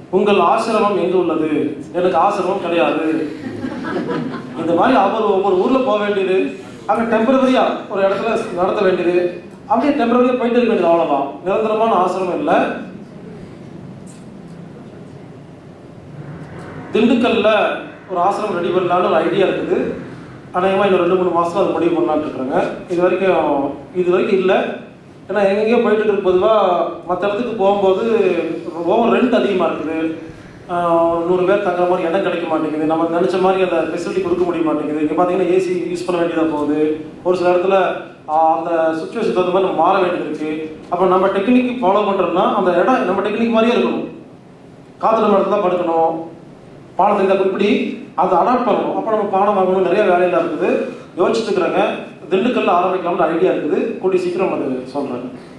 உங்கள் ஆசிரமம் எங்கு உள்ளது எனக்கு ஆசிரமம் கிடையாது இந்த மாதிரி அவர் ஒவ்வொரு ஊர்ல போக வேண்டியது அங்க டெம்பரவரியா ஒரு இடத்துல நடத்த வேண்டியது அப்படியே டெம்பரவரியா போயிட்டு இருக்க வேண்டியது அவ்வளவுதான் நிரந்தரமான ஆசிரமம் இல்லை திண்டுக்கல்ல ஒரு ஆசிரமம் ரெடி பண்ணலாம்னு ஒரு ஐடியா இருக்குது அநேகமாக இன்னும் ரெண்டு மூணு மாசம் அது முடிவு பண்ணலாம்னு இருக்கிறாங்க இது வரைக்கும் இது வரைக்கும் இல்லை ஏன்னா எங்கெங்கேயோ போயிட்டு இருக்க பொதுவாக மற்ற இடத்துக்கு போகும்போது ஓவர் ரெண்ட் அதிகமாக இருக்குது ஆஹ் ஒரு நூறு பேர் தங்குற மாதிரி இடம் கிடைக்க மாட்டேங்குது நம்ம நினச்ச மாதிரி அந்த ஃபெசிலிட்டி கொடுக்க முடிய மாட்டேங்குது இங்கே பார்த்தீங்கன்னா ஏசி யூஸ் பண்ண வேண்டியதாக போகுது ஒரு சில இடத்துல ஆஹ் அந்த சுச்சுவேஷன் தகுந்த மாதிரி நம்ம மாற வேண்டியது இருக்குது அப்போ நம்ம டெக்னிக் ஃபாலோ பண்ணுறோம்னா அந்த இடம் நம்ம டெக்னிக் மாதிரியே இருக்கணும் காற்று நம்ம இடத்துல தான் படுக்கணும் பாடம் தெரிந்த இப்படி அதை அடாப்ட் பண்ணணும் அப்போ நம்ம பாடம் வாங்கணும் நிறைய வேலையெல்லாம் இருக்குது யோசிச்சுட்டு இருக்கிறாங்க திண்டுக்கல்ல ஆரம்பிக்கலாம்னு ஐடியா இருக்குது கூடி சீக்கிரம் அது சொல்கிறேன்